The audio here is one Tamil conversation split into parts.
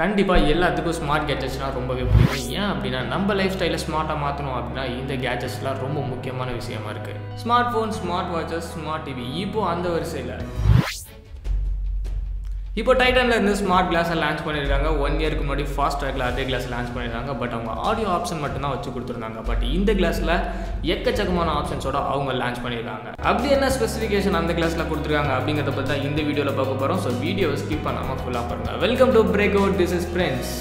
கண்டிப்பாக எல்லாத்துக்கும் ஸ்மார்ட் கேஜெட்ஸ்லாம் ரொம்பவே பிடிக்கும் ஏன் அப்படின்னா நம்ம லைஃப் ஸ்டைலை ஸ்மார்ட்டாக மாற்றணும் அப்படின்னா இந்த கேஜெட்ஸ்லாம் ரொம்ப முக்கியமான விஷயமா இருக்குது smart phone smart watches smart TV இப்போ அந்த வரிசையில் இப்போ டைட்டனில் இருந்து ஸ்மார்ட் கிளாஸை லான்ச் பண்ணியிருக்காங்க ஒன் இயருக்கு முன்னாடி ஃபாஸ்ட் ட்ராக்ல அதே கிளாஸ் லான்ச் பண்ணியிருக்காங்க பட் அவங்க ஆடியோ ஆப்ஷன் மட்டும்தான் வச்சு கொடுத்துருந்தாங்க பட் இந்த கிளாஸில் எக்கச்சக்கமான ஆப்ஷன்ஸோட அவங்க லான்ச் பண்ணியிருக்காங்க அப்படி என்ன ஸ்பெசிஃபிகேஷன் அந்த கிளாஸில் கொடுத்துருக்காங்க அப்படிங்கிறத பற்றி தான் இந்த வீடியோவில் பார்க்க போகிறோம் ஸோ வீடியோவை ஸ்கிப் பண்ணாமல் ஃபுல்லாக பாருங்கள் welcome to break out this is friends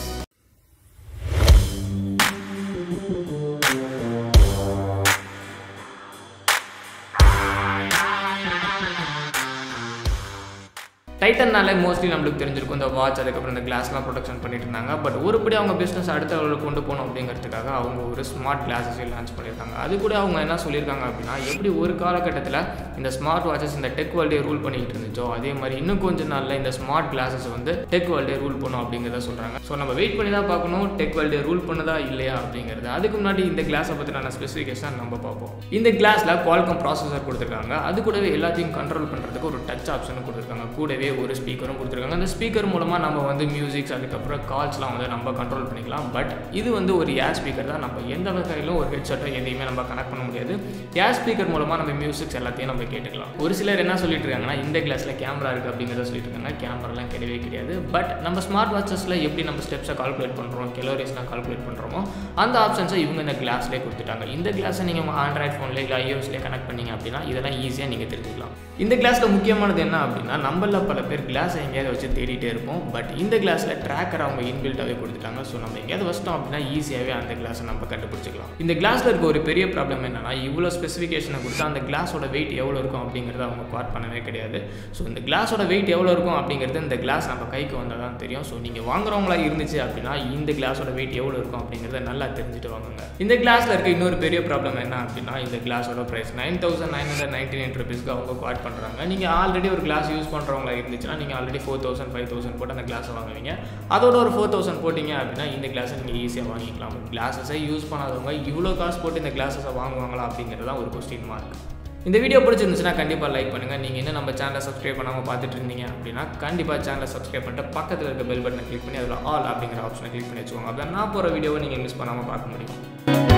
டைட்டன்னாலே மோஸ்ட்லி நம்மளுக்கு தெரிஞ்சிருக்கும் இந்த வாட்ச் அதுக்கப்புறம் இந்த கிளாஸ்லாம் ப்ரொடக்ஷன் பண்ணிட்டு இருந்தாங்க பட் ஒருபடி அவங்க பிஸ்னஸ் அடுத்த லெவலில் கொண்டு போகணும் அப்படிங்கிறதுக்காக அவங்க ஒரு ஸ்மார்ட் கிளாஸஸை லான்ச் பண்ணியிருக்காங்க அது கூட அவங்க என்ன சொல்லியிருக்காங்க அப்படின்னா எப்படி ஒரு காலகட்டத்தில் இந்த ஸ்மார்ட் வாட்சஸ் இந்த டெக் வேர்ல்டே ரூல் பண்ணிக்கிட்டு இருந்துச்சோ அதே மாதிரி இன்னும் கொஞ்ச நாளில் இந்த ஸ்மார்ட் கிளாஸஸ் வந்து டெக் வேர்ல்டே ரூல் பண்ணும் அப்படிங்கிறத சொல்கிறாங்க ஸோ நம்ம வெயிட் பண்ணி தான் பார்க்கணும் டெக் வேர்ல்டே ரூல் பண்ணதா இல்லையா அப்படிங்கிறது அதுக்கு முன்னாடி இந்த கிளாஸை பற்றின ஸ்பெசிஃபிகேஷன் நம்ம பார்ப்போம் இந்த கிளாஸில் குவால்கம் ப்ராசஸர் கொடுத்துருக்காங்க அது கூடவே எல்லாத்தையும் கண்ட்ரோல் பண்ணுறதுக்கு ஒரு டச் ஆப்ஷனும் கொடுத்துருக்காங்க கூடவே ஒரு ஸ்பீக்கரும் கொடுத்துருக்காங்க அந்த ஸ்பீக்கர் மூலமாக நம்ம வந்து மியூசிக்ஸ் அதுக்கப்புறம் கால்ஸ்லாம் வந்து நம்ம கண்ட்ரோல் பண்ணிக்கலாம் பட் இது வந்து ஒரு ஏர் ஸ்பீக்கர் தான் நம்ம எந்த வகையிலும் ஒரு ஹெட்செட்டோ எதையுமே நம்ம கனெக்ட் பண்ண முடியாது ஏர் ஸ்பீக்கர் மூலமாக நம்ம மியூசிக்ஸ் எல்லாத்தையும் நம்ம கேட்டுக்கலாம் ஒரு சிலர் என்ன சொல்லிட்டு இருக்காங்கன்னா இந்த கிளாஸில் கேமரா இருக்குது அப்படிங்கிறத சொல்லிட்டு இருக்காங்க கேமராலாம் கிடையவே கிடையாது பட் நம்ம ஸ்மார்ட் வாட்சஸில் எப்படி நம்ம ஸ்டெப்ஸை கால்குலேட் பண்ணுறோம் கெலோரிஸ்லாம் கால்குலேட் பண்ணுறோமோ அந்த ஆப்ஷன்ஸை இவங்க இந்த கிளாஸ்லேயே கொடுத்துட்டாங்க இந்த கிளாஸை நீங்கள் உங்கள் ஆண்ட்ராய்ட் ஃபோனில் இல்லை ஐஓஎஸ்லேயே கனெக்ட் பண்ணீங்க அப்படின்னா இதெல்லாம் ஈஸியாக நீங்கள் தெரிஞ்சுக்கலாம் இந்த கிளாஸில் முக்கியமானது என்ன அப்படின்னா நம்மள பல பேர் கிளாஸை எங்கேயாவது வச்சு தேடிட்டே இருப்போம் பட் இந்த கிளாஸில் ட்ராக்கர் அவங்க இன்பில்ட்டாகவே கொடுத்துட்டாங்க ஸோ நம்ம எங்கேயாவது வச்சிட்டோம் அப்படின்னா ஈஸியாகவே அந்த கிளாஸை நம்ம கண்டுபிடிச்சிக்கலாம் இந்த கிளாஸில் இருக்க ஒரு பெரிய ப்ராப்ளம் என்னன்னா இவ்வளோ ஸ்பெசிஃபிகேஷனை கொடுத்தா அந்த கிளாஸோட வெயிட் எவ்வளோ இருக்கும் அப்படிங்கிறத அவங்க குவாட் பண்ணவே கிடையாது ஸோ இந்த கிளாஸோட வெயிட் எவ்வளோ இருக்கும் அப்படிங்கிறது இந்த கிளாஸ் நம்ம கைக்கு வந்தால் தான் தெரியும் ஸோ நீங்கள் வாங்குறவங்களா இருந்துச்சு அப்படின்னா இந்த கிளாஸோட வெயிட் எவ்வளோ இருக்கும் அப்படிங்கிறத நல்லா தெரிஞ்சுட்டு வாங்குங்க இந்த கிளாஸில் இருக்க இன்னொரு பெரிய ப்ராப்ளம் என்ன அப்படின்னா இந்த கிளாஸோட price nine thousand nine hundred ninety nine ருபீஸ்க்கு அவங்க குவாட் பண்ணுறாங்க நீங்கள் ஆல்ரெடி ஒரு கிளாஸ் யூஸ் பண்ணுறவங்களா இருந்துச்சுன்னா நீங்கள் already four thousand five thousand போட்டு அந்த கிளாஸை வாங்குவீங்க அதோட ஒரு ஃபோர் தௌசண்ட் போட்டிங்க அப்படின்னா இந்த கிளாஸை நீங்கள் ஈஸியாக வாங்கிக்கலாம் கிளாஸஸை யூஸ் பண்ணாதவங்க இவ்வளோ காசு போட்டு இந்த கிளாஸஸை வாங்குவாங்களா அப்படிங்கிறது தான் ஒரு கொஸ்டின் மார்க் இந்த வீடியோ பிடிச்சிருந்துச்சுன்னா கண்டிப்பாக லைக் பண்ணுங்கள் நீங்கள் இன்னும் நம்ம சேனலை சப்ஸ்கிரைப் பண்ணாமல் பார்த்துட்டு இருந்தீங்க அப்படின்னா கண்டிப்பாக சேனலை சப்ஸ்கிரைப் பண்ணிட்டு பக்கத்தில் இருக்க பெல் பட்டனை கிளிக் பண்ணி அதில் ஆல் அப்படிங்கிற ஆப்ஷனை கிளிக் பண்ணி வச்சுக்கோங்க அப்போ நான் போகிற வீடியோவை நீங்கள் மிஸ் பண்ணாமல் பார்க்க முடியும்